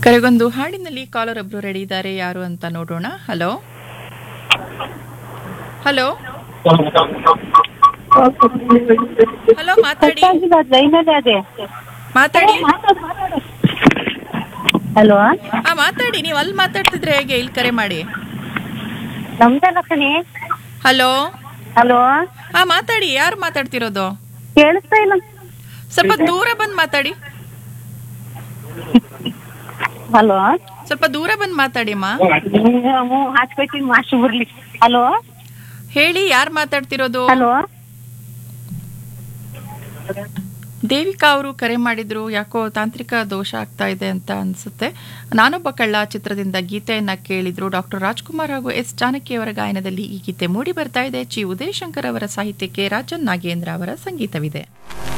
ಕರೆಗೊಂದು ಹಾಡಿನಲ್ಲಿ ಕಾಲರ್ ಒಬ್ರು ರೆಡಿ ಇದ್ದಾರೆ ಯಾರು ಅಂತ ನೋಡೋಣ ಹಲೋ ಹಲೋ ಹಲೋ ಮಾತಾಡಿ ಲೈನಲ್ಲೇ ಅದೇ ಮಾತಾಡಿ ಹಲೋ ಆ ಮಾತಾಡಿ ನೀವು ಅಲ್ಲಿ ಮಾತಾಡ್ತಿದ್ರೆ ಹೇಗೆ ಇಲ್ಲಿ ಕರೆ ಮಾಡಿ ನಮ್ದಲ್ಲ ಕಣಿ ಹಲೋ ಹಲೋ ಆ ಮಾತಾಡಿ ಯಾರು ಮಾತಾಡ್ತಿರೋದು ಕೇಳಿಸ್ತಾ ಇಲ್ಲ ಸ್ವಲ್ಪ ದೂರ ಬಂದು ಮಾತಾಡಿ ಹಲೋ ಸ್ವಲ್ಪ ದೂರ ಬಂದು ಮಾತಾಡಿ ಅಮ್ಮ ಹಾಸ್ಪಿಟಲ್ ಮಾಸ್ಟರ್ ಬರ್ಲಿ ಹಲೋ ಹೇಳಿ ಯಾರು ಮಾತಾಡ್ತಿರೋದು ಹಲೋ ದೇವಿಕಾ ಅವರು ಕರೆ ಮಾಡಿದ್ರು ಯಾಕೋ ತಾಂತ್ರಿಕ ದೋಷ ಆಗ್ತಾ ಇದೆ ಅಂತ ಅನ್ಸುತ್ತೆ ನಾನೊಬ್ಬ ಕಳ್ಳ ಚಿತ್ರದಿಂದ ಗೀತೆಯನ್ನ ಕೇಳಿದ್ರು ಡಾಕ್ಟರ್ ರಾಜ್ಕುಮಾರ್ ಹಾಗೂ ಎಸ್ ಜಾನಕಿ ಅವರ ಗಾಯನದಲ್ಲಿ ಈ ಗೀತೆ ಮೂಡಿ ಬರ್ತಾ ಇದೆ ಚಿ ಉದಯಶಂಕರ್ ಅವರ ಸಾಹಿತ್ಯಕ್ಕೆ ರಾಜನ್ ನಾಗೇಂದ್ರ ಅವರ ಸಂಗೀತವಿದೆ